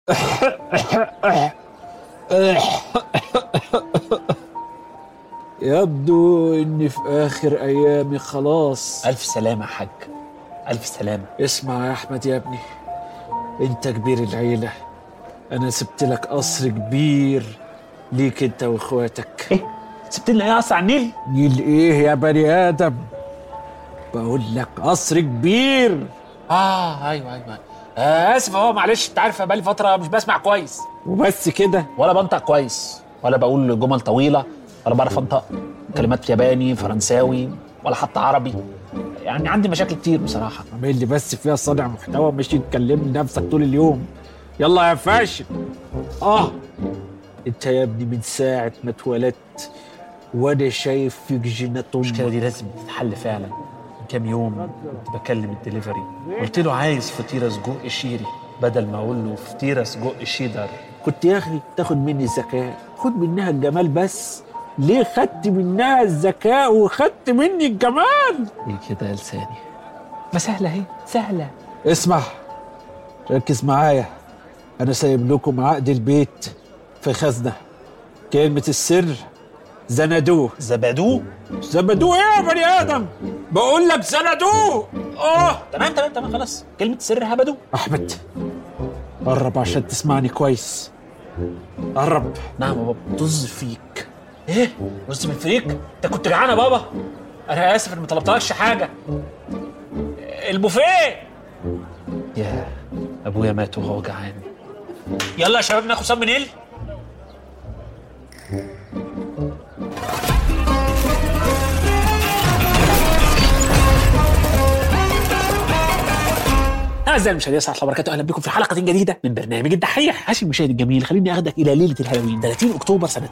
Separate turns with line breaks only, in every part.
يبدو اني في اخر ايامي خلاص
الف سلامه يا حاج الف سلامه
اسمع يا احمد يا ابني انت كبير العيله انا سبت لك قصر كبير ليك انت واخواتك
ايه سبت لنا ايه قصر على النيل
نيل ايه يا بني ادم بقول لك قصر كبير
اه ايوه ايوه آه اسف اهو معلش انت عارف بقالي فتره مش بسمع كويس
وبس كده
ولا بنطق كويس ولا بقول جمل طويله ولا بعرف انطق كلمات ياباني فرنساوي ولا حتى عربي يعني عندي مشاكل كتير بصراحه
عامل لي بس فيها صانع محتوى مش تكلمني نفسك طول اليوم يلا يا فاشل اه انت يا ابني من ساعة ما اتولدت وانا شايف فيك جينات
المشكله
امك
دي لازم تتحل فعلا من كام يوم كنت بكلم الدليفري قلت له عايز فطيره سجق شيري بدل ما اقول له فطيره سجق شيدر
كنت يا اخي تاخد مني الذكاء خد منها الجمال بس ليه خدت منها الذكاء وخدت مني الجمال
ايه كده يا لساني ما سهله اهي سهله
اسمع ركز معايا انا سايب لكم عقد البيت في خزنة كلمة السر زندوه
زبادو
زبدوه ايه يا بني ادم بقول لك زندوه اه
تمام تمام تمام خلاص كلمه سر هبدو
احمد قرب عشان تسمعني كويس قرب
نعم يا بابا طز فيك ايه رز من فريك انت كنت جعان يا بابا انا اسف اني ما طلبتلكش حاجه البوفيه يا ابويا مات وهو جعان يلا يا شباب ناخد صب نيل أعزائي المشاهدين السلام عليكم وبركاته أهلا بكم في حلقة جديدة من برنامج الدحيح عاشي المشاهد الجميل خليني أخدك إلى ليلة الهالوين 30 أكتوبر سنة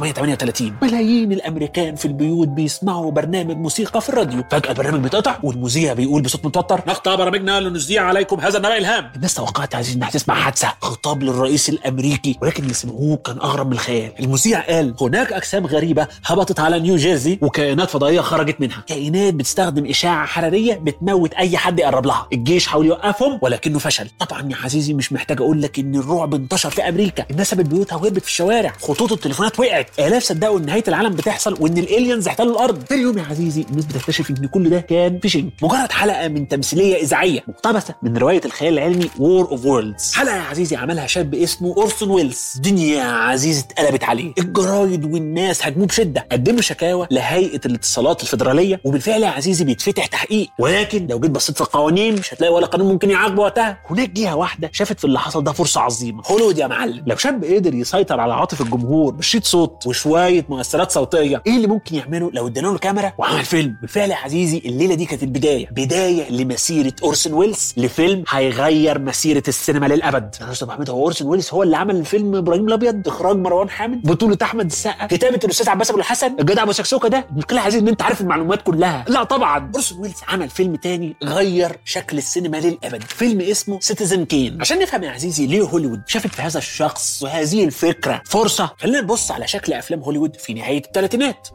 1938 ملايين الأمريكان في البيوت بيسمعوا برنامج موسيقى في الراديو فجأة البرنامج بيتقطع والمذيع بيقول بصوت متوتر نقطع برامجنا لنذيع عليكم هذا النبأ الهام الناس توقعت عايزين إنها تسمع حادثة خطاب للرئيس الأمريكي ولكن اللي سمعوه كان أغرب من الخيال المذيع قال هناك أجسام غريبة هبطت على نيو جيرسي وكائنات فضائية خرجت منها كائنات بتستخدم إشاعة حرارية بتموت أي حد يقرب لها الجيش حاول يوقفهم ولكنه فشل طبعا يا عزيزي مش محتاج اقول لك ان الرعب انتشر في امريكا الناس سابت بيوتها وهربت في الشوارع خطوط التليفونات وقعت الاف صدقوا ان نهايه العالم بتحصل وان الالينز احتلوا الارض تاني يوم يا عزيزي الناس بتكتشف ان كل ده كان فيشنج مجرد حلقه من تمثيليه اذاعيه مقتبسه من روايه الخيال العلمي وور اوف وورلدز حلقه يا عزيزي عملها شاب اسمه اورسون ويلز دنيا يا عزيزي اتقلبت عليه الجرايد والناس هاجموه بشده قدموا شكاوى لهيئه الاتصالات الفدراليه وبالفعل يا عزيزي بيتفتح تحقيق ولكن لو جيت بصيت في القوانين مش هتلاقي ولا قانون ممكن يعاقبه وقتها هناك جهه واحده شافت في اللي حصل ده فرصه عظيمه هوليوود يا معلم لو شاب قدر يسيطر على عاطف الجمهور بشريط صوت وشويه مؤثرات صوتيه ايه اللي ممكن يعمله لو ادينا له كاميرا وعمل فيلم بالفعل يا عزيزي الليله دي كانت البدايه بدايه لمسيره اورسون ويلز لفيلم هيغير مسيره السينما للابد يا استاذ محمد هو اورسون ويلز هو اللي عمل الفيلم ابراهيم الابيض اخراج مروان حامد بطوله احمد السقا كتابه الاستاذ عباس ابو الحسن الجدع ابو سكسوكه ده المشكله يا عزيزي ان انت عارف المعلومات كلها لا طبعا اورسون ويلز عمل فيلم تاني غير شكل السينما للابد فيلم اسمه سيتيزن كين عشان نفهم يا عزيزي ليه هوليوود شافت في هذا الشخص وهذه الفكره فرصه خلينا نبص على شكل افلام هوليوود في نهايه الثلاثينات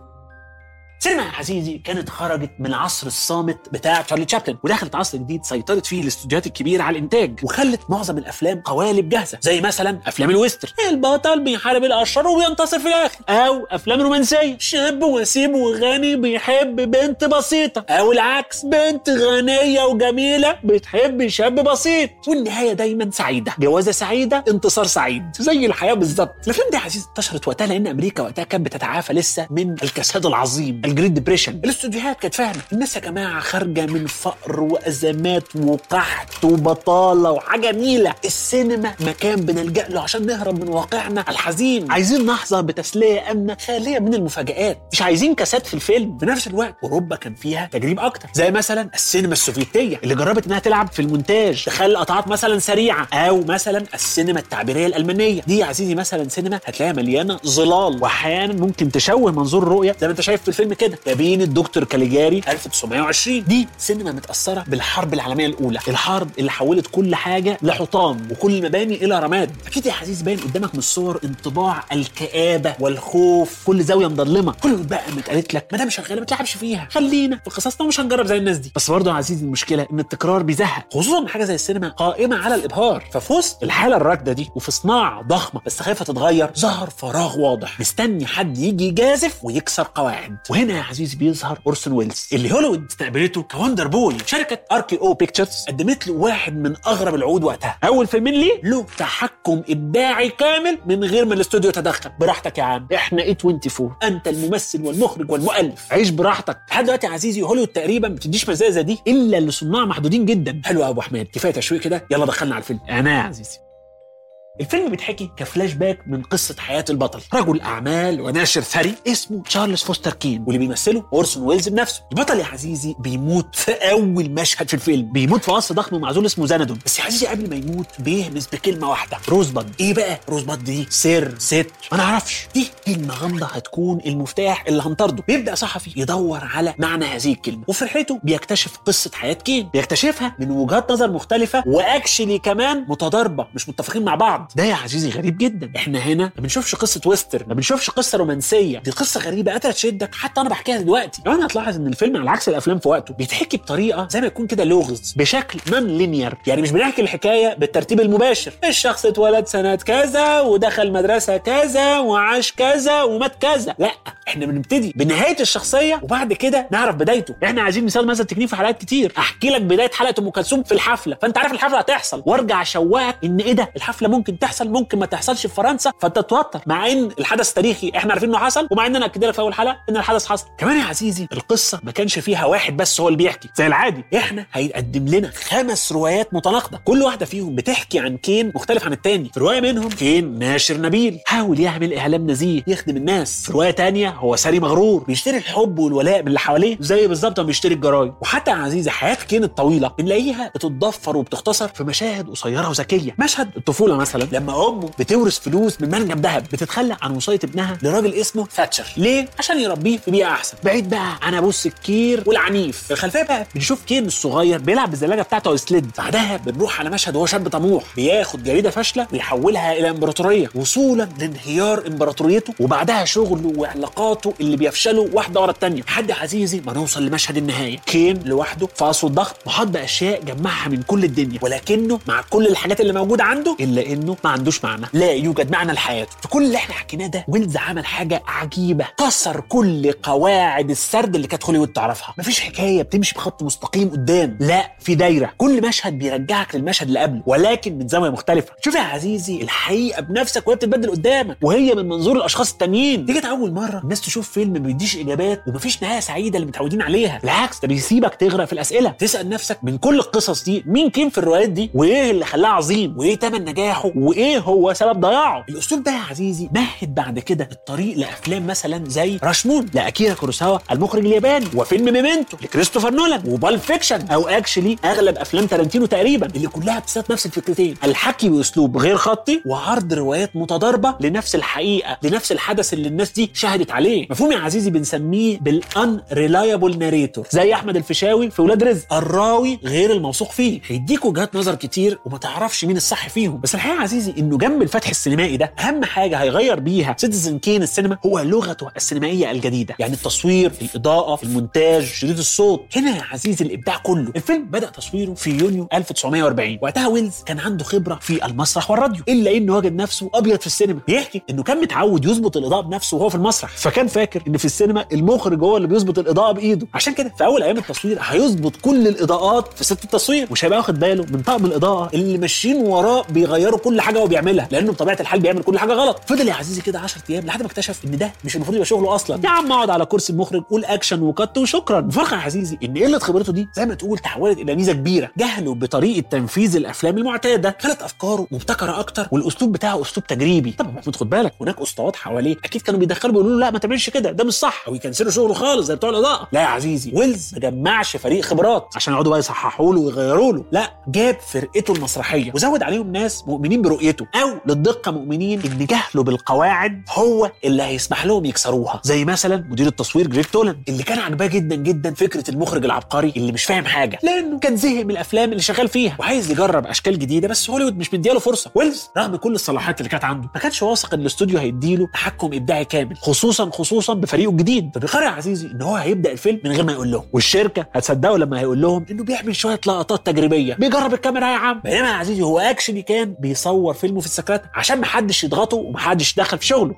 سينما يا عزيزي كانت خرجت من العصر الصامت بتاع تشارلي تشابلن ودخلت عصر جديد سيطرت فيه الاستوديوهات الكبيره على الانتاج وخلت معظم الافلام قوالب جاهزه زي مثلا افلام الويستر البطل بيحارب الاشرار وبينتصر في الاخر او افلام رومانسيه شاب وسيم وغني بيحب بنت بسيطه او العكس بنت غنيه وجميله بتحب شاب بسيط والنهايه دايما سعيده جوازه سعيده انتصار سعيد زي الحياه بالظبط الافلام دي يا عزيزي انتشرت وقتها لان امريكا وقتها كانت بتتعافى لسه من الكساد العظيم الجريت ديبريشن الاستوديوهات كانت فاهمه الناس يا جماعه خارجه من فقر وازمات وقحط وبطاله وحاجه نيله السينما مكان بنلجا له عشان نهرب من واقعنا الحزين عايزين لحظه بتسليه امنه خاليه من المفاجات مش عايزين كاسات في الفيلم في نفس الوقت اوروبا كان فيها تجريب اكتر زي مثلا السينما السوفيتيه اللي جربت انها تلعب في المونتاج تخلي قطعات مثلا سريعه او مثلا السينما التعبيريه الالمانيه دي يا عزيزي مثلا سينما هتلاقيها مليانه ظلال واحيانا ممكن تشوه منظور الرؤيه زي ما انت شايف في الفيلم كده كابين الدكتور كاليجاري 1920 دي سينما متاثره بالحرب العالميه الاولى الحرب اللي حولت كل حاجه لحطام وكل المباني الى رماد اكيد يا عزيز باين قدامك من الصور انطباع الكآبه والخوف كل زاويه مضلمه كل بقى قامت لك ما دام شغاله ما تلعبش فيها خلينا في قصصنا ومش هنجرب زي الناس دي بس برضه يا عزيزي المشكله ان التكرار بيزهق خصوصا إن حاجه زي السينما قائمه على الابهار ففي وسط الحاله الراكده دي وفي صناعه ضخمه بس خايفه تتغير ظهر فراغ واضح مستني حد يجي يجازف ويكسر قواعد وهنا يا عزيزي بيظهر اورسون ويلز اللي هوليوود استقبلته كوندر بوي شركه اركي او بيكتشرز قدمت له واحد من اغرب العقود وقتها اول فيلمين ليه له تحكم ابداعي كامل من غير ما الاستوديو يتدخل براحتك يا عم احنا اي 24 انت الممثل والمخرج والمؤلف عيش براحتك لحد دلوقتي يا عزيزي هوليوود تقريبا ما بتديش مزايا زي دي الا لصناع محدودين جدا حلو يا ابو حماد كفايه تشويق كده يلا دخلنا على الفيلم انا يا عزيزي الفيلم بيتحكي كفلاش باك من قصة حياة البطل رجل أعمال وناشر ثري اسمه تشارلز فوستر كين واللي بيمثله أورسون ويلز بنفسه البطل يا عزيزي بيموت في أول مشهد في الفيلم بيموت في قصر ضخم معزول اسمه زندون بس يا عزيزي قبل ما يموت بيهمس بكلمة واحدة روزباد إيه بقى روزباد دي سر ست ما نعرفش دي كلمة غامضة هتكون المفتاح اللي هنطرده بيبدأ صحفي يدور على معنى هذه الكلمة وفي رحلته بيكتشف قصة حياة كين بيكتشفها من وجهات نظر مختلفة وأكشلي كمان متضاربة مش متفقين مع بعض ده يا عزيزي غريب جدا احنا هنا ما بنشوفش قصه ويستر ما بنشوفش قصه رومانسيه دي قصه غريبه قادره تشدك حتى انا بحكيها دلوقتي كمان هتلاحظ ان الفيلم على عكس الافلام في وقته بيتحكي بطريقه زي ما يكون كده لغز بشكل نون لينير يعني مش بنحكي الحكايه بالترتيب المباشر الشخص اتولد سنه كذا ودخل مدرسه كذا وعاش كذا ومات كذا لا احنا بنبتدي بنهايه الشخصيه وبعد كده نعرف بدايته احنا عايزين مثال مثلا تكنيك في حلقات كتير احكي لك بدايه حلقه ام كلثوم في الحفله فانت عارف الحفله هتحصل وارجع اشوقك ان ايه ده الحفله ممكن تحصل ممكن ما تحصلش في فرنسا فانت تتوتر مع ان الحدث تاريخي احنا عارفين انه حصل ومع ان انا اكد لك في اول حلقه ان الحدث حصل كمان يا عزيزي القصه ما كانش فيها واحد بس هو اللي بيحكي زي العادي احنا هيقدم لنا خمس روايات متناقضه كل واحده فيهم بتحكي عن كين مختلف عن التاني في روايه منهم كين ناشر نبيل حاول يعمل اعلام نزيه يخدم الناس في روايه تانية هو ثري مغرور بيشتري الحب والولاء من اللي حواليه زي بالظبط ما بيشتري الجرايد وحتى يا عزيزي حياه كين الطويله بنلاقيها بتتضفر وبتختصر في مشاهد قصيره وذكيه مشهد الطفوله مثلا لما امه بتورث فلوس من منجم ذهب بتتخلى عن وصايه ابنها لراجل اسمه ثاتشر ليه عشان يربيه في بيئه احسن بعيد بقى عن ابو السكير والعنيف في الخلفيه بقى بنشوف كين الصغير بيلعب بالزلاجه بتاعته ويسلد بعدها بنروح على مشهد وهو شاب طموح بياخد جريده فاشله ويحولها الى امبراطوريه وصولا لانهيار امبراطوريته وبعدها شغله وعلاقاته اللي بيفشلوا واحده ورا الثانيه لحد يا عزيزي ما نوصل لمشهد النهايه كين لوحده في قصره الضغط محاط باشياء جمعها من كل الدنيا ولكنه مع كل الحاجات اللي موجوده عنده الا انه ما عندوش معنى لا يوجد معنى لحياته في كل اللي احنا حكيناه ده ويلز عمل حاجه عجيبه كسر كل قواعد السرد اللي كانت هوليوود تعرفها مفيش حكايه بتمشي بخط مستقيم قدام لا في دايره كل مشهد بيرجعك للمشهد اللي قبله ولكن من زاويه مختلفه شوف يا عزيزي الحقيقه بنفسك وهي بتتبدل قدامك وهي من منظور الاشخاص التانيين دي كانت اول مره الناس تشوف فيلم ما بيديش اجابات ومفيش نهايه سعيده اللي متعودين عليها بالعكس ده بيسيبك تغرق في الاسئله تسال نفسك من كل القصص دي مين كين في الروايات دي وايه اللي خلاه عظيم وايه تمن نجاحه وايه هو سبب ضياعه الاسلوب ده يا عزيزي مهد بعد كده الطريق لافلام مثلا زي راشمون لاكيرا كوروساوا المخرج الياباني وفيلم ميمنتو لكريستوفر نولان وبال فيكشن او اكشلي اغلب افلام تارانتينو تقريبا اللي كلها بتستخدم نفس الفكرتين الحكي باسلوب غير خطي وعرض روايات متضاربه لنفس الحقيقه لنفس الحدث اللي الناس دي شهدت عليه مفهوم يا عزيزي بنسميه بالان ريلايبل ناريتور زي احمد الفيشاوي في ولاد رزق الراوي غير الموثوق فيه هيديك وجهات نظر كتير وما تعرفش مين الصح فيهم بس الحقيقه يا عزيزي انه جنب الفتح السينمائي ده اهم حاجه هيغير بيها سيتيزن كين السينما هو لغته السينمائيه الجديده يعني التصوير الاضاءه المونتاج شريط الصوت هنا يا عزيزي الابداع كله الفيلم بدا تصويره في يونيو 1940 وقتها ويلز كان عنده خبره في المسرح والراديو الا انه وجد نفسه ابيض في السينما بيحكي انه كان متعود يظبط الاضاءه بنفسه وهو في المسرح فكان فاكر ان في السينما المخرج هو اللي بيظبط الاضاءه بايده عشان كده في اول ايام التصوير هيظبط كل الاضاءات في ست التصوير مش هيبقى واخد باله من طقم الاضاءه اللي ماشيين وراه بيغيروا كل حاجه هو بيعملها لانه بطبيعه الحال بيعمل كل حاجه غلط فضل يا عزيزي كده 10 ايام لحد ما اكتشف ان ده مش المفروض يبقى شغله اصلا يا عم اقعد على كرسي المخرج قول اكشن وكت وشكرا الفرق يا عزيزي ان قله خبرته دي زي ما تقول تحولت الى ميزه كبيره جهله بطريقه تنفيذ الافلام المعتاده خلت افكاره مبتكره اكتر والاسلوب بتاعه اسلوب تجريبي طب محمود خد بالك هناك اسطوات حواليه اكيد كانوا بيدخلوا بيقولوا له لا ما تعملش كده ده مش صح او يكنسلوا شغله خالص زي بتوع الاضاءه لا يا عزيزي ويلز ما جمعش فريق خبرات عشان يقعدوا بقى يصححوا له ويغيروا له لا جاب فرقته المسرحيه وزود عليهم ناس مؤمنين برؤيته او للدقه مؤمنين ان جهله بالقواعد هو اللي هيسمح لهم يكسروها زي مثلا مدير التصوير جريك تولن اللي كان عاجباه جدا جدا فكره المخرج العبقري اللي مش فاهم حاجه لانه كان زهق من الافلام اللي شغال فيها وعايز يجرب اشكال جديده بس هوليوود مش مدياله فرصه ويلز رغم كل الصلاحيات اللي كانت عنده ما كانش واثق ان الاستوديو هيديله تحكم ابداعي كامل خصوصا خصوصا بفريقه الجديد فبيقرر يا عزيزي ان هو هيبدا الفيلم من غير ما يقول لهم والشركه هتصدقه لما هيقول لهم انه بيعمل شويه لقطات تجريبيه بيجرب الكاميرا يا عم بينما يا عزيزي هو اكشلي كان بيصور فيلمه في السكرات عشان محدش يضغطه ومحدش يدخل في شغله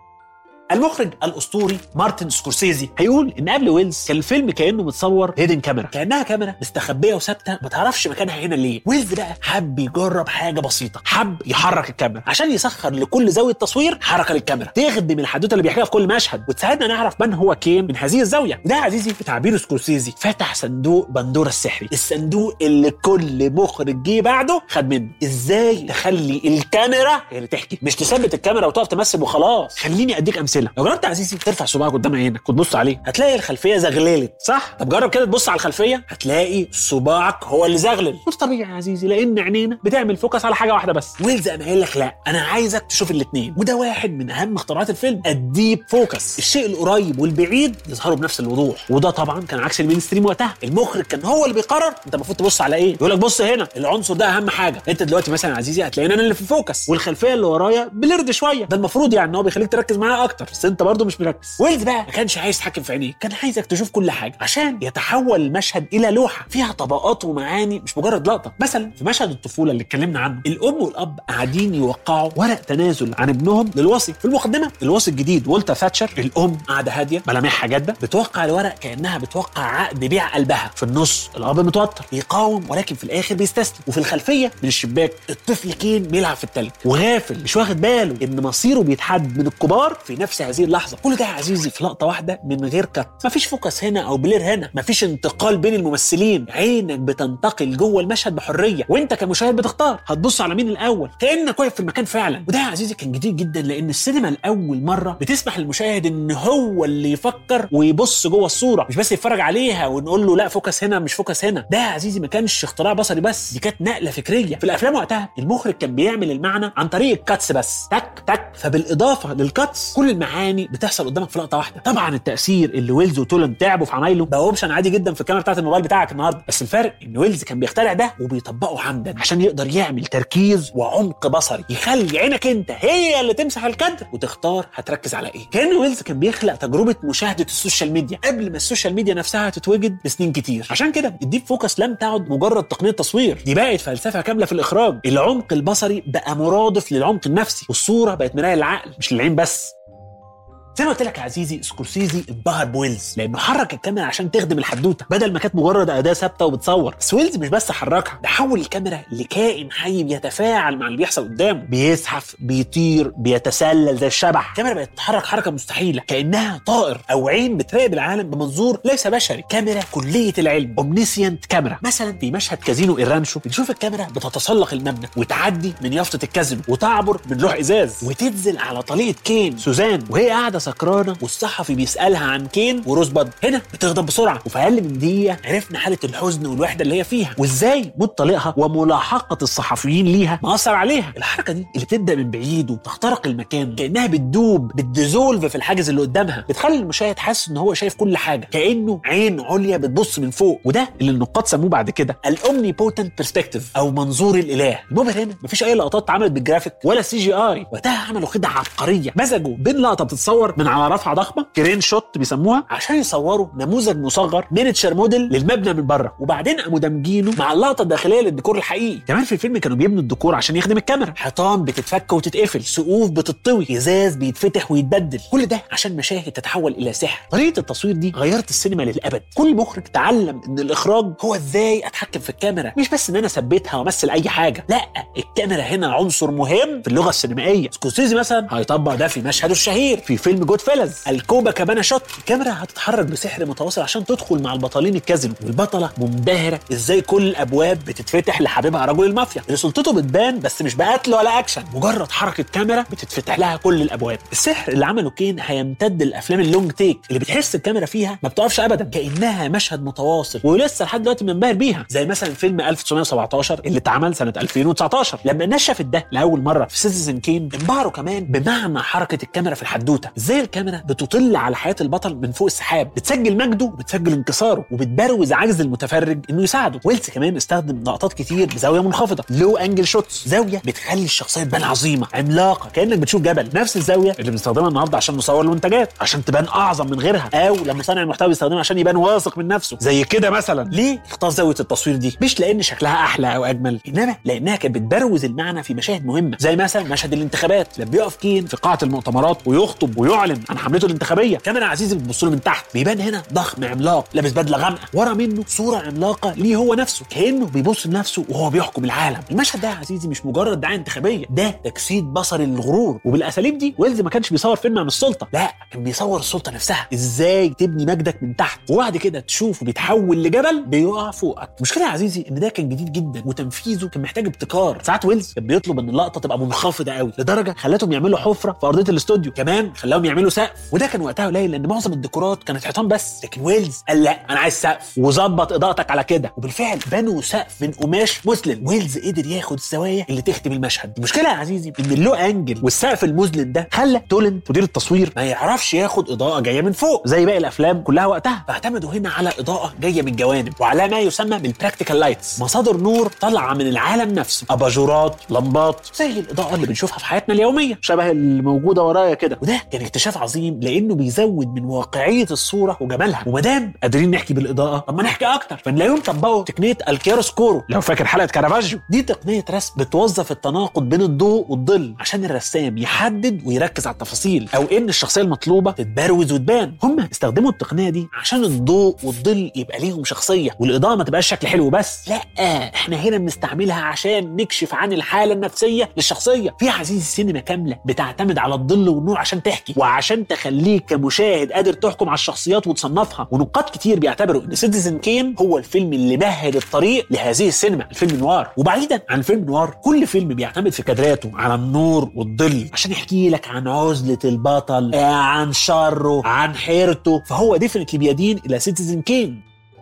المخرج الاسطوري مارتن سكورسيزي هيقول ان قبل ويلز كان الفيلم كانه متصور هيدن كاميرا كانها كاميرا مستخبيه وثابته ما تعرفش مكانها هنا ليه ويلز بقى حب يجرب حاجه بسيطه حب يحرك الكاميرا عشان يسخر لكل زاويه تصوير حركه للكاميرا تخدم الحدوته اللي بيحكيها في كل مشهد وتساعدنا نعرف من هو كين من هذه الزاويه وده يا عزيزي بتعبير سكورسيزي فتح صندوق بندوره السحري الصندوق اللي كل مخرج جه بعده خد منه ازاي تخلي الكاميرا هي اللي تحكي مش تثبت الكاميرا وتقف تمثل وخلاص خليني اديك امثله لو جربت يا عزيزي ترفع صباعك قدام عينك وتبص عليه هتلاقي الخلفيه زغللت صح طب جرب كده تبص على الخلفيه هتلاقي صباعك هو اللي زغلل مش طبيعي يا عزيزي لان عينينا بتعمل فوكس على حاجه واحده بس ويلز قام قايل لك لا انا عايزك تشوف الاثنين وده واحد من اهم اختراعات الفيلم الديب فوكس الشيء القريب والبعيد يظهروا بنفس الوضوح وده طبعا كان عكس المين ستريم وقتها المخرج كان هو اللي بيقرر انت المفروض تبص على ايه يقول لك بص هنا العنصر ده اهم حاجه انت دلوقتي مثلا يا عزيزي هتلاقيني انا اللي في الفوكس والخلفيه اللي ورايا بلرد شويه ده المفروض يعني ان هو بيخليك تركز معاه اكتر بس انت برضه مش مركز ويلز بقى ما كانش عايز يتحكم في عينيك كان عايزك تشوف كل حاجه عشان يتحول المشهد الى لوحه فيها طبقات ومعاني مش مجرد لقطه مثلا في مشهد الطفوله اللي اتكلمنا عنه الام والاب قاعدين يوقعوا ورق تنازل عن ابنهم للوصي في المقدمه الوصي الجديد والتر ثاتشر الام قاعده هاديه ملامحها جاده بتوقع الورق كانها بتوقع عقد بيع قلبها في النص الاب متوتر بيقاوم ولكن في الاخر بيستسلم وفي الخلفيه من الشباك الطفل كين بيلعب في التلج وغافل مش واخد باله ان مصيره بيتحدد من الكبار في نفس هذه اللحظه كل ده يا عزيزي في لقطه واحده من غير كت مفيش فوكس هنا او بلير هنا مفيش انتقال بين الممثلين عينك بتنتقل جوه المشهد بحريه وانت كمشاهد بتختار هتبص على مين الاول كانك واقف في المكان فعلا وده يا عزيزي كان جديد جدا لان السينما لاول مره بتسمح للمشاهد ان هو اللي يفكر ويبص جوه الصوره مش بس يتفرج عليها ونقول له لا فوكس هنا مش فوكس هنا ده يا عزيزي ما كانش اختراع بصري بس دي كانت نقله فكريه في الافلام وقتها المخرج كان بيعمل المعنى عن طريق الكاتس بس تك تك فبالاضافه للكاتس كل المعاني بتحصل قدامك في لقطه واحده طبعا التاثير اللي ويلز وتولن تعبوا في عمايله بقى اوبشن عادي جدا في الكاميرا بتاعت الموبايل بتاعك النهارده بس الفرق ان ويلز كان بيخترع ده وبيطبقه عمدا عشان يقدر يعمل تركيز وعمق بصري يخلي عينك انت هي اللي تمسح الكادر وتختار هتركز على ايه كان ويلز كان بيخلق تجربه مشاهده السوشيال ميديا قبل ما السوشيال ميديا نفسها تتوجد بسنين كتير عشان كده الديب فوكس لم تعد مجرد تقنيه تصوير دي بقت فلسفه كامله في الاخراج العمق البصري بقى مرادف للعمق النفسي والصوره بقت مرايه للعقل مش للعين بس زي ما قلت لك يا عزيزي سكورسيزي اتبهر بويلز لانه حرك الكاميرا عشان تخدم الحدوته بدل ما كانت مجرد اداه ثابته وبتصور بس ويلز مش بس حركها ده حول الكاميرا لكائن حي بيتفاعل مع اللي بيحصل قدامه بيزحف بيطير بيتسلل زي الشبح الكاميرا بقت تتحرك حركه مستحيله كانها طائر او عين بتراقب العالم بمنظور ليس بشري كاميرا كليه العلم اومنيسيانت كاميرا مثلا في مشهد كازينو ايرانشو بنشوف الكاميرا بتتسلق المبنى وتعدي من يافطه الكازينو وتعبر من لوح ازاز وتنزل على طليقه كين سوزان وهي قاعده سكرانه والصحفي بيسالها عن كين وروز باد هنا بتغضب بسرعه وفي اقل من دقيقه عرفنا حاله الحزن والوحده اللي هي فيها وازاي موت طليقها وملاحقه الصحفيين ليها مأثر عليها الحركه دي اللي بتبدا من بعيد وبتخترق المكان كانها بتدوب بتديزولف في الحاجز اللي قدامها بتخلي المشاهد حاسس ان هو شايف كل حاجه كانه عين عليا بتبص من فوق وده اللي النقاد سموه بعد كده الاومني بوتنت برسبكتيف او منظور الاله المبهر هنا مفيش اي لقطات اتعملت بالجرافيك ولا سي جي اي وقتها عملوا خدعه عبقريه مزجوا بين لقطه بتتصور من على رفعه ضخمه كرين شوت بيسموها عشان يصوروا نموذج مصغر مينيتشر موديل للمبنى من بره وبعدين قاموا دامجينه مع اللقطه الداخليه للديكور الحقيقي كمان في الفيلم كانوا بيبنوا الديكور عشان يخدم الكاميرا حيطان بتتفك وتتقفل سقوف بتطوي ازاز بيتفتح ويتبدل كل ده عشان مشاهد تتحول الى سحر طريقه التصوير دي غيرت السينما للابد كل مخرج تعلم ان الاخراج هو ازاي اتحكم في الكاميرا مش بس ان انا اثبتها وامثل اي حاجه لا الكاميرا هنا عنصر مهم في اللغه السينمائيه سكورسيزي مثلا هيطبق ده في مشهده الشهير في فيلم فيلم جود فيلز الكوبا كابانا شوت الكاميرا هتتحرك بسحر متواصل عشان تدخل مع البطلين الكازينو والبطله منبهره ازاي كل الابواب بتتفتح لحبيبها رجل المافيا اللي سلطته بتبان بس مش بقتل ولا اكشن مجرد حركه كاميرا بتتفتح لها كل الابواب السحر اللي عمله كين هيمتد لافلام اللونج تيك اللي بتحس الكاميرا فيها ما بتقفش ابدا كانها مشهد متواصل ولسه لحد دلوقتي منبهر بيها زي مثلا فيلم 1917 اللي اتعمل سنه 2019 لما الناس شافت ده لاول مره في سيتيزن كين انبهروا كمان بمعنى حركه الكاميرا في الحدوته ازاي الكاميرا بتطل على حياه البطل من فوق السحاب بتسجل مجده وبتسجل انكساره وبتبروز عجز المتفرج انه يساعده ويلز كمان استخدم لقطات كتير بزاويه منخفضه لو انجل شوتس زاويه بتخلي الشخصيه تبان عظيمه عملاقه كانك بتشوف جبل نفس الزاويه اللي بنستخدمها النهارده عشان نصور المنتجات عشان تبان اعظم من غيرها او لما صانع المحتوى بيستخدمها عشان يبان واثق من نفسه زي كده مثلا ليه اختار زاويه التصوير دي مش لان شكلها احلى او اجمل انما لانها كانت بتبروز المعنى في مشاهد مهمه زي مثلا مشهد الانتخابات لما بيقف كين في قاعه المؤتمرات ويخطب ويعلن عن حملته الانتخابيه كاميرا عزيزي بتبص له من تحت بيبان هنا ضخم عملاق لابس بدله غامقه ورا منه صوره عملاقه ليه هو نفسه كانه بيبص لنفسه وهو بيحكم العالم المشهد ده يا عزيزي مش مجرد دعايه انتخابيه ده تجسيد بصري للغرور وبالاساليب دي ويلز ما كانش بيصور فيلم عن السلطه لا كان بيصور السلطه نفسها ازاي تبني مجدك من تحت وبعد كده تشوفه بيتحول لجبل بيقع فوقك المشكله يا عزيزي ان ده كان جديد جدا وتنفيذه كان محتاج ابتكار ساعات ويلز كان بيطلب ان اللقطه تبقى منخفضه قوي لدرجه خلتهم يعملوا حفره في ارضيه الاستوديو كمان خلاهم يعملوا سقف وده كان وقتها قليل لان معظم الديكورات كانت حيطان بس لكن ويلز قال لا انا عايز سقف وظبط اضاءتك على كده وبالفعل بنوا سقف من قماش مسلم ويلز قدر ياخد الزوايا اللي تختم المشهد المشكله يا عزيزي ان اللو انجل والسقف المظلم ده خلى تولنت مدير التصوير ما يعرفش ياخد اضاءه جايه من فوق زي باقي الافلام كلها وقتها فاعتمدوا هنا على اضاءه جايه من الجوانب وعلى ما يسمى بالبراكتيكال لايتس مصادر نور طالعه من العالم نفسه اباجورات لمبات زي الاضاءه اللي بنشوفها في حياتنا اليوميه شبه اللي موجوده ورايا كده وده كان اكتشاف عظيم لانه بيزود من واقعيه الصوره وجمالها ومادام قادرين نحكي بالاضاءه طب ما نحكي اكتر فنلاقيهم طبقوا تقنيه الكيروسكورو لو فاكر حلقه كارافاجيو دي تقنيه رسم بتوظف التناقض بين الضوء والظل عشان الرسام يحدد ويركز على التفاصيل او ان الشخصيه المطلوبه تتبروز وتبان هم استخدموا التقنيه دي عشان الضوء والظل يبقى ليهم شخصيه والاضاءه ما تبقاش شكل حلو بس لا احنا هنا بنستعملها عشان نكشف عن الحاله النفسيه للشخصيه في عزيزي سينما كامله بتعتمد على الظل والنور عشان تحكي وعشان تخليك كمشاهد قادر تحكم على الشخصيات وتصنفها ونقاد كتير بيعتبروا ان سيتيزن كين هو الفيلم اللي مهد الطريق لهذه السينما الفيلم نوار وبعيدا عن الفيلم نوار كل فيلم بيعتمد في كادراته على النور والظل عشان يحكي لك عن عزله البطل آه، عن شره عن حيرته فهو ديفنتلي بيدين الى سيتيزن كين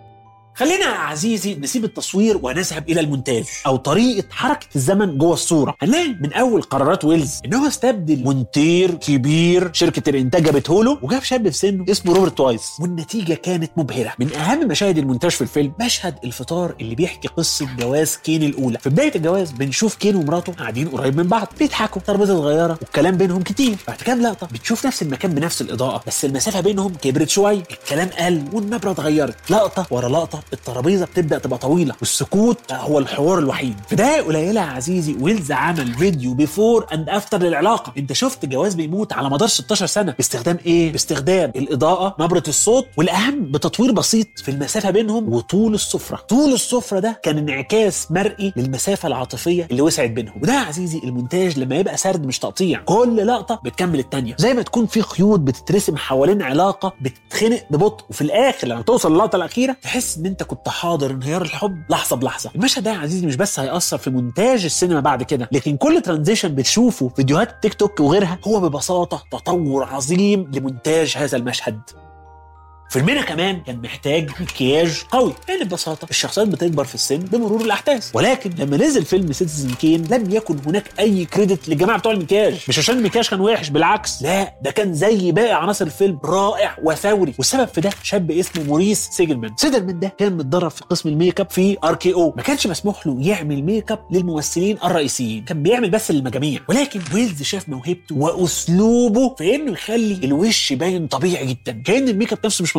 خلينا يا عزيزي نسيب التصوير ونذهب الى المونتاج او طريقه حركه الزمن جوه الصوره هنلاقي من اول قرارات ويلز ان هو استبدل مونتير كبير شركه الانتاج جابته له وجاب شاب في سنه اسمه روبرت وايس والنتيجه كانت مبهره من اهم مشاهد المونتاج في الفيلم مشهد الفطار اللي بيحكي قصه جواز كين الاولى في بدايه الجواز بنشوف كين ومراته قاعدين قريب من بعض بيضحكوا ترابيزه صغيره والكلام بينهم كتير بعد كام لقطه بتشوف نفس المكان بنفس الاضاءه بس المسافه بينهم كبرت شويه الكلام قل والنبره اتغيرت لقطه ورا لقطه الترابيزه بتبدا تبقى طويله والسكوت هو الحوار الوحيد في دقايق قليله يا عزيزي ويلز عمل فيديو بيفور اند افتر للعلاقه انت شفت جواز بيموت على مدار 16 سنه باستخدام ايه باستخدام الاضاءه نبره الصوت والاهم بتطوير بسيط في المسافه بينهم وطول السفره طول السفره ده كان انعكاس مرئي للمسافه العاطفيه اللي وسعت بينهم وده يا عزيزي المونتاج لما يبقى سرد مش تقطيع كل لقطه بتكمل التانيه زي ما تكون في خيوط بتترسم حوالين علاقه بتتخنق ببطء وفي الاخر لما توصل للقطه الاخيره تحس ان انت كنت حاضر انهيار الحب لحظه بلحظه المشهد ده يا عزيزي مش بس هيأثر في مونتاج السينما بعد كده لكن كل ترانزيشن بتشوفه في فيديوهات تيك توك وغيرها هو ببساطه تطور عظيم لمونتاج هذا المشهد فيلمنا كمان كان محتاج مكياج قوي يعني ببساطه الشخصيات بتكبر في السن بمرور الاحداث ولكن لما نزل فيلم سيتيزن كين لم يكن هناك اي كريدت للجماعه بتوع المكياج مش عشان المكياج كان وحش بالعكس لا ده كان زي باقي عناصر الفيلم رائع وثوري والسبب في ده شاب اسمه موريس سيجلمان سيجلمان ده كان متدرب في قسم الميك اب في ار كي او ما كانش مسموح له يعمل ميك اب للممثلين الرئيسيين كان بيعمل بس للمجاميع ولكن ويلز شاف موهبته واسلوبه في انه يخلي الوش باين طبيعي جدا كان الميك اب نفسه مش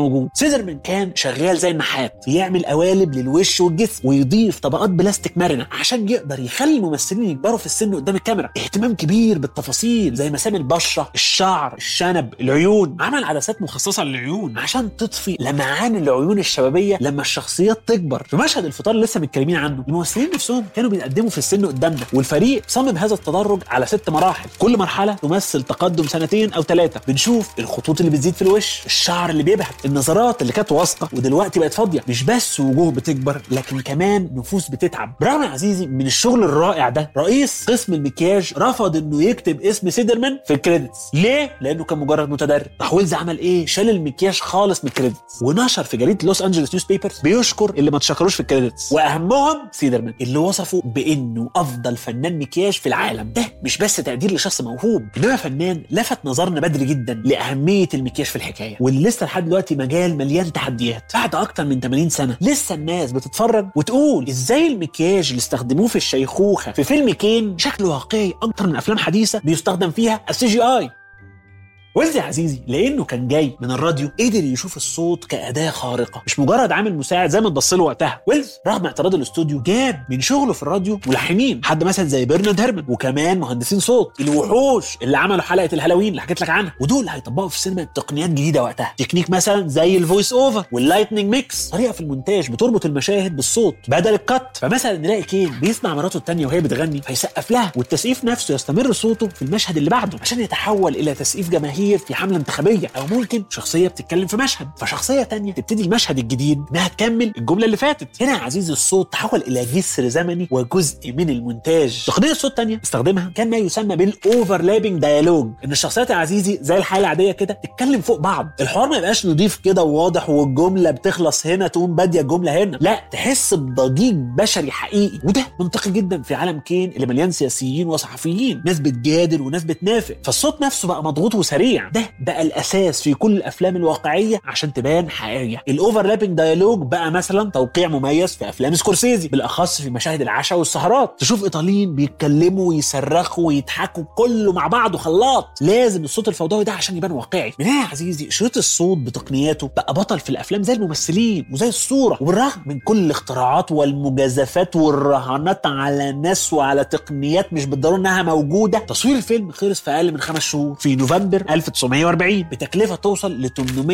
موجود سيزرمان كان شغال زي النحات بيعمل قوالب للوش والجسم ويضيف طبقات بلاستيك مرنه عشان يقدر يخلي الممثلين يكبروا في السن قدام الكاميرا اهتمام كبير بالتفاصيل زي مسام البشره الشعر الشنب العيون عمل عدسات مخصصه للعيون عشان تطفي لمعان العيون الشبابيه لما الشخصيات تكبر في مشهد الفطار اللي لسه متكلمين عنه الممثلين نفسهم كانوا بيتقدموا في السن قدامنا والفريق صمم هذا التدرج على ست مراحل كل مرحله تمثل تقدم سنتين او ثلاثه بنشوف الخطوط اللي بتزيد في الوش الشعر اللي بيبهت النظرات اللي كانت واثقه ودلوقتي بقت فاضيه مش بس وجوه بتكبر لكن كمان نفوس بتتعب برغم يا عزيزي من الشغل الرائع ده رئيس قسم المكياج رفض انه يكتب اسم سيدرمان في الكريدتس ليه لانه كان مجرد متدرب راح ويلز عمل ايه شال المكياج خالص من الكريدتس ونشر في جريده لوس انجلوس نيوز بيبرز بيشكر اللي ما تشكروش في الكريدتس واهمهم سيدرمان اللي وصفه بانه افضل فنان مكياج في العالم ده مش بس تقدير لشخص موهوب انما فنان لفت نظرنا بدري جدا لاهميه المكياج في الحكايه واللي لسه لحد دلوقتي مجال مليان تحديات بعد اكتر من 80 سنه لسه الناس بتتفرج وتقول ازاي المكياج اللي استخدموه في الشيخوخه في فيلم كين شكله واقعي اكتر من افلام حديثه بيستخدم فيها السي جي اي ويلز يا عزيزي لانه كان جاي من الراديو قدر يشوف الصوت كاداه خارقه مش مجرد عامل مساعد زي ما اتبص له وقتها ويلز رغم اعتراض الاستوديو جاب من شغله في الراديو ملحنين حد مثلا زي برنارد هيرمان وكمان مهندسين صوت الوحوش اللي عملوا حلقه الهالوين اللي حكيت لك عنها ودول هيطبقوا في السينما تقنيات جديده وقتها تكنيك مثلا زي الفويس اوفر واللايتنينج ميكس طريقه في المونتاج بتربط المشاهد بالصوت بدل الكت فمثلا نلاقي كين بيسمع مراته التانية وهي بتغني فيسقف لها والتسقيف نفسه يستمر صوته في المشهد اللي بعده عشان يتحول الى تسقيف جماهير في حمله انتخابيه او ممكن شخصيه بتتكلم في مشهد فشخصيه تانية تبتدي المشهد الجديد انها تكمل الجمله اللي فاتت هنا يا عزيزي الصوت تحول الى جسر زمني وجزء من المونتاج تقنيه صوت تانية استخدمها كان ما يسمى بالاوفرلابنج ديالوج ان الشخصيات يا عزيزي زي الحياه العاديه كده تتكلم فوق بعض الحوار ما يبقاش نضيف كده وواضح والجمله بتخلص هنا تقوم باديه الجمله هنا لا تحس بضجيج بشري حقيقي وده منطقي جدا في عالم كين اللي مليان سياسيين وصحفيين ناس بتجادل وناس بتنافق فالصوت نفسه بقى مضغوط وسريع ده بقى الاساس في كل الافلام الواقعيه عشان تبان حقيقيه الاوفرلابنج ديالوج بقى مثلا توقيع مميز في افلام سكورسيزي بالاخص في مشاهد العشاء والسهرات تشوف ايطاليين بيتكلموا ويصرخوا ويضحكوا كله مع بعضه خلاط لازم الصوت الفوضوي ده عشان يبان واقعي من هنا يا عزيزي شريط الصوت بتقنياته بقى بطل في الافلام زي الممثلين وزي الصوره وبالرغم من كل الاختراعات والمجازفات والرهانات على ناس وعلى تقنيات مش بالضروره انها موجوده تصوير الفيلم خلص في اقل من خمس شهور في نوفمبر 1940 بتكلفه توصل ل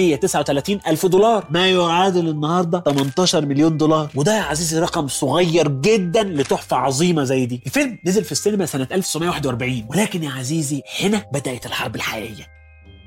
839 الف دولار ما يعادل النهارده 18 مليون دولار وده يا عزيزي رقم صغير جدا لتحفه عظيمه زي دي الفيلم نزل في السينما سنه 1941 ولكن يا عزيزي هنا بدات الحرب الحقيقيه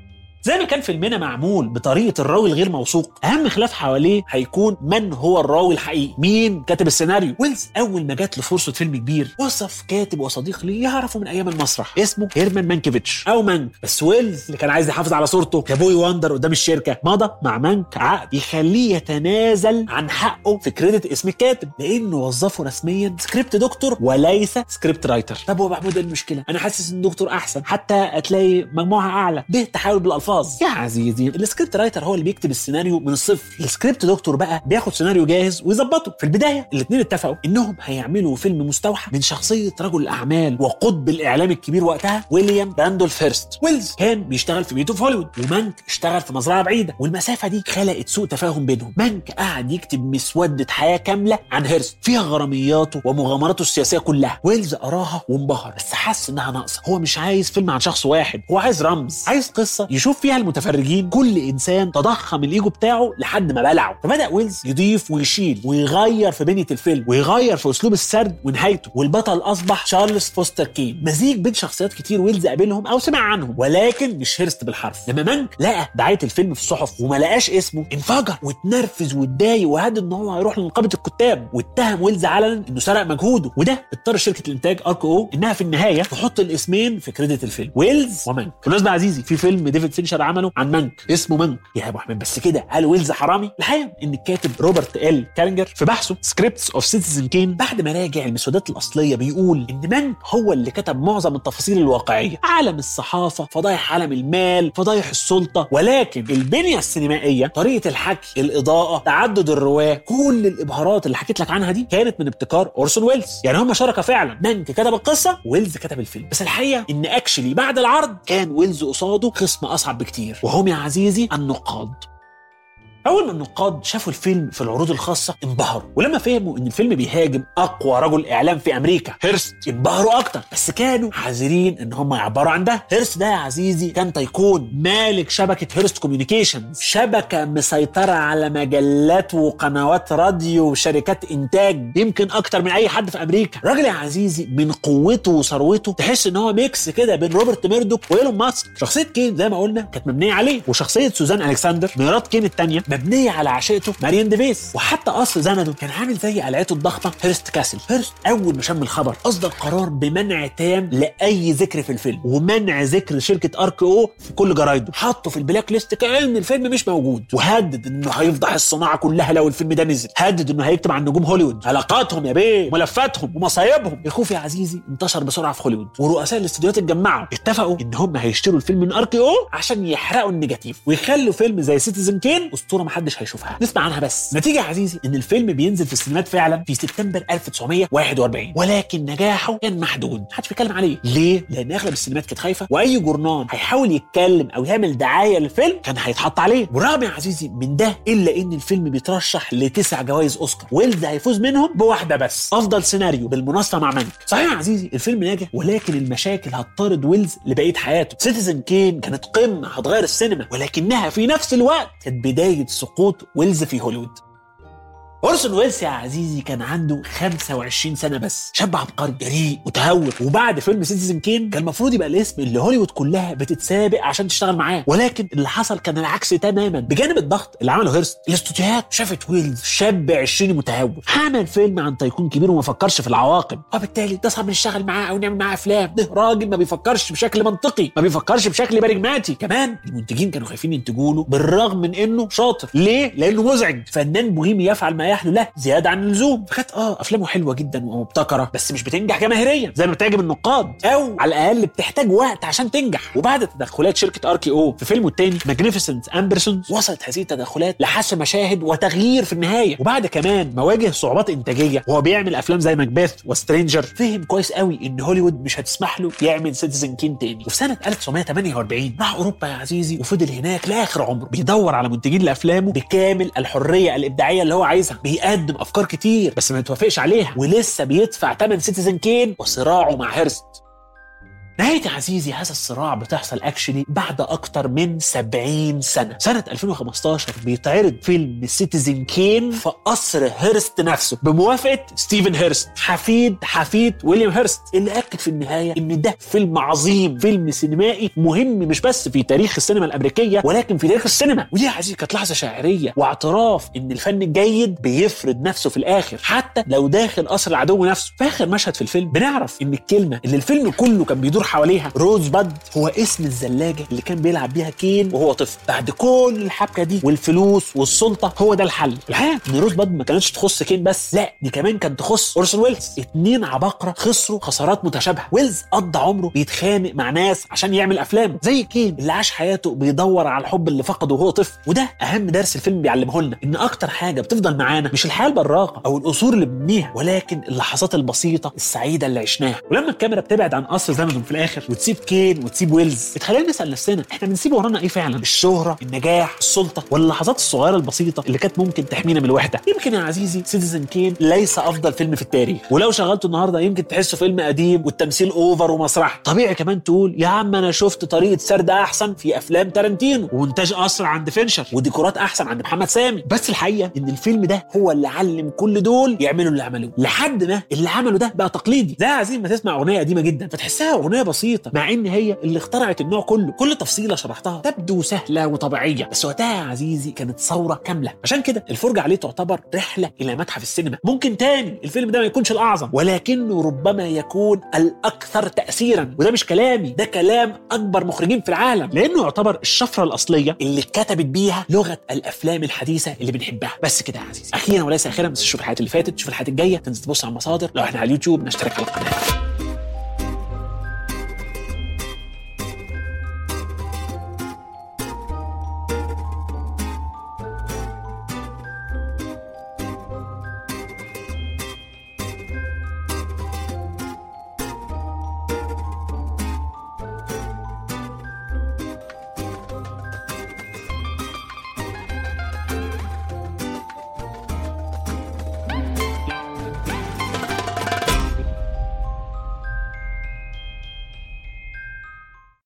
زي ما كان فيلمنا معمول بطريقه الراوي الغير موثوق اهم خلاف حواليه هيكون من هو الراوي الحقيقي مين كاتب السيناريو ويلز اول ما جات له فرصه فيلم كبير وصف كاتب وصديق ليه يعرفه من ايام المسرح اسمه هيرمان مانكيفيتش او مانك بس ويلز اللي كان عايز يحافظ على صورته كبوي واندر قدام الشركه مضى مع مانك عقد يخليه يتنازل عن حقه في كريدت اسم الكاتب لانه وظفه رسميا سكريبت دكتور وليس سكريبت رايتر طب هو محمود ايه المشكله انا حاسس ان الدكتور احسن حتى هتلاقي مجموعه اعلى ده تحاول بالالفاظ يا عزيزي السكريبت رايتر هو اللي بيكتب السيناريو من الصفر السكريبت دكتور بقى بياخد سيناريو جاهز ويظبطه في البدايه الاثنين اتفقوا انهم هيعملوا فيلم مستوحى من شخصيه رجل الاعمال وقطب الاعلام الكبير وقتها ويليام راندولف هيرست ويلز كان بيشتغل في بيته في هوليوود ومانك اشتغل في مزرعه بعيده والمسافه دي خلقت سوء تفاهم بينهم مانك قعد يكتب مسوده حياه كامله عن هيرست فيها غرامياته ومغامراته السياسيه كلها ويلز قراها وانبهر بس حس انها ناقصه هو مش عايز فيلم عن شخص واحد هو عايز رمز عايز قصه يشوف فيها المتفرجين كل انسان تضخم الايجو بتاعه لحد ما بلعه فبدا ويلز يضيف ويشيل ويغير في بنيه الفيلم ويغير في اسلوب السرد ونهايته والبطل اصبح تشارلز فوستر كين مزيج بين شخصيات كتير ويلز قابلهم او سمع عنهم ولكن مش هيرست بالحرف لما مانك لقى دعايه الفيلم في الصحف وما لقاش اسمه انفجر واتنرفز واتضايق وهدد ان هو هيروح لنقابه الكتاب واتهم ويلز علنا انه سرق مجهوده وده اضطر شركه الانتاج ارك او انها في النهايه تحط الاسمين في كريدت الفيلم ويلز ومانك بالمناسبه يا عزيزي في فيلم ديفيد فينشر عمله عن مانك اسمه مانك يا ابو احمد بس كده هل ويلز حرامي الحقيقه ان الكاتب روبرت ال كالينجر في بحثه سكريبتس اوف سيتيزن كين بعد ما راجع المسودات الاصليه بيقول ان مانك هو اللي كتب معظم التفاصيل الواقعيه عالم الصحافه فضايح عالم المال فضايح السلطه ولكن البنيه السينمائيه طريقه الحكي الاضاءه تعدد الرواه كل الابهارات اللي حكيت لك عنها دي كانت من ابتكار اورسون ويلز يعني هم شركاء فعلا مانك كتب القصه ويلز كتب الفيلم بس الحقيقه ان اكشلي بعد العرض كان ويلز قصاده خصم اصعب بكتير وهم يا عزيزي النقاد اول ما النقاد شافوا الفيلم في العروض الخاصه انبهروا ولما فهموا ان الفيلم بيهاجم اقوى رجل اعلام في امريكا هيرست انبهروا اكتر بس كانوا حذرين ان هم يعبروا عن ده هيرست ده يا عزيزي كان تيكون مالك شبكه هيرست كوميونيكيشنز شبكه مسيطره على مجلات وقنوات راديو وشركات انتاج يمكن اكتر من اي حد في امريكا راجل يا عزيزي من قوته وثروته تحس ان هو ميكس كده بين روبرت ميردوك وايلون ماسك شخصيه كين زي ما قلنا كانت مبنيه عليه وشخصيه سوزان الكسندر مرات كين الثانيه مبنيه على عشيقته ماريان ديفيس وحتى قصر زنده كان عامل زي قلعته الضخمه هيرست كاسل هيرست اول ما شم الخبر اصدر قرار بمنع تام لاي ذكر في الفيلم ومنع ذكر شركه ارك او في كل جرايده حطه في البلاك ليست كان الفيلم مش موجود وهدد انه هيفضح الصناعه كلها لو الفيلم ده نزل هدد انه هيكتب عن نجوم هوليوود علاقاتهم يا بيه ملفاتهم ومصايبهم الخوف يا عزيزي انتشر بسرعه في هوليوود ورؤساء الاستديوهات اتجمعوا اتفقوا ان هم هيشتروا الفيلم من ارك او عشان يحرقوا النيجاتيف ويخلوا فيلم زي سيتيزن كين اسطوره محدش هيشوفها نسمع عنها بس نتيجه يا عزيزي ان الفيلم بينزل في السينمات فعلا في سبتمبر 1941 ولكن نجاحه كان محدود محدش بيتكلم عليه ليه لان اغلب السينمات كانت خايفه واي جورنال هيحاول يتكلم او يعمل دعايه للفيلم كان هيتحط عليه ورغم يا عزيزي من ده الا ان الفيلم بيترشح لتسع جوائز اوسكار ويلز هيفوز منهم بواحده بس افضل سيناريو بالمناصفه مع منك صحيح يا عزيزي الفيلم ناجح ولكن المشاكل هتطارد ويلز لبقيه حياته سيتيزن كين كانت قمه هتغير السينما ولكنها في نفس الوقت كانت بدايه سقوط ويلز في هوليوود اورسون ويلز يا عزيزي كان عنده 25 سنه بس شاب عبقري جريء متهور وبعد فيلم سيتيزن كين كان المفروض يبقى الاسم اللي هوليوود كلها بتتسابق عشان تشتغل معاه ولكن اللي حصل كان العكس تماما بجانب الضغط اللي عمله هيرست الاستوديوهات شافت ويلز شاب 20 متهور عمل فيلم عن تيكون كبير وما فكرش في العواقب وبالتالي ده صعب نشتغل معاه او نعمل معاه افلام ده راجل ما بيفكرش بشكل منطقي ما بيفكرش بشكل براجماتي كمان المنتجين كانوا خايفين ينتجوا له بالرغم من انه شاطر ليه لانه مزعج فنان بوهيمي يفعل ما يحلو له زياده عن اللزوم فكانت اه افلامه حلوه جدا ومبتكره بس مش بتنجح جماهيريا زي ما بتعجب النقاد او على الاقل بتحتاج وقت عشان تنجح وبعد تدخلات شركه اركي او في فيلمه الثاني ماجنيفيسنت امبرسونز وصلت هذه التدخلات لحسم مشاهد وتغيير في النهايه وبعد كمان ما واجه صعوبات انتاجيه وهو بيعمل افلام زي ماكبيث وسترينجر فهم كويس قوي ان هوليوود مش هتسمح له يعمل سيتيزن كين تاني وفي سنه 1948 راح اوروبا يا عزيزي وفضل هناك لاخر عمره بيدور على منتجين لافلامه بكامل الحريه الابداعيه اللي هو عايزها بيقدم افكار كتير بس ما يتوافقش عليها ولسه بيدفع ثمن سيتيزن كين وصراعه مع هيرست نهاية يا عزيزي هذا الصراع بتحصل اكشلي بعد اكتر من 70 سنة سنة 2015 بيتعرض فيلم سيتيزن كين في قصر هيرست نفسه بموافقة ستيفن هيرست حفيد حفيد ويليام هيرست اللي اكد في النهاية ان ده فيلم عظيم فيلم سينمائي مهم مش بس في تاريخ السينما الامريكية ولكن في تاريخ السينما ودي يا عزيزي كانت لحظة شاعرية واعتراف ان الفن الجيد بيفرض نفسه في الاخر حتى لو داخل قصر العدو نفسه في اخر مشهد في الفيلم بنعرف ان الكلمة اللي الفيلم كله كان بيدور حواليها روز باد هو اسم الزلاجة اللي كان بيلعب بيها كين وهو طفل بعد كل الحبكة دي والفلوس والسلطة هو ده الحل الحقيقة ان روز باد ما كانتش تخص كين بس لا دي كمان كانت تخص اورسون ويلز اتنين عباقرة خسروا خسارات متشابهة ويلز قضى عمره بيتخانق مع ناس عشان يعمل افلام زي كين اللي عاش حياته بيدور على الحب اللي فقده وهو طفل وده اهم درس الفيلم بيعلمه لنا ان اكتر حاجة بتفضل معانا مش الحياة البراقة او القصور اللي بنبنيها ولكن اللحظات البسيطة السعيدة اللي عشناها ولما الكاميرا بتبعد عن قصر زمن في الاخر وتسيب كين وتسيب ويلز بتخلينا نسال نفسنا احنا بنسيب ورانا ايه فعلا الشهره النجاح السلطه ولا اللحظات الصغيره البسيطه اللي كانت ممكن تحمينا من الوحده يمكن يا عزيزي سيتيزن كين ليس افضل فيلم في التاريخ ولو شغلته النهارده يمكن تحسه فيلم قديم والتمثيل اوفر ومسرح طبيعي كمان تقول يا عم انا شفت طريقه سرد احسن في افلام تارنتينو وانتاج اسرع عند فينشر وديكورات احسن عند محمد سامي بس الحقيقه ان الفيلم ده هو اللي علم كل دول يعملوا اللي عملوه لحد ما اللي عمله ده بقى تقليدي زي يا عزيزي ما تسمع اغنيه قديمه جدا فتحسها اغنيه بسيطه مع ان هي اللي اخترعت النوع كله كل تفصيله شرحتها تبدو سهله وطبيعيه بس وقتها يا عزيزي كانت ثوره كامله عشان كده الفرجه عليه تعتبر رحله الى متحف السينما ممكن تاني الفيلم ده ما يكونش الاعظم ولكنه ربما يكون الاكثر تاثيرا وده مش كلامي ده كلام اكبر مخرجين في العالم لانه يعتبر الشفره الاصليه اللي اتكتبت بيها لغه الافلام الحديثه اللي بنحبها بس كده يا عزيزي اخيرا وليس اخيرا بس شوف الحلقات اللي فاتت شوف الحلقات الجايه تنزل تبص على المصادر لو احنا على اليوتيوب نشترك على القناه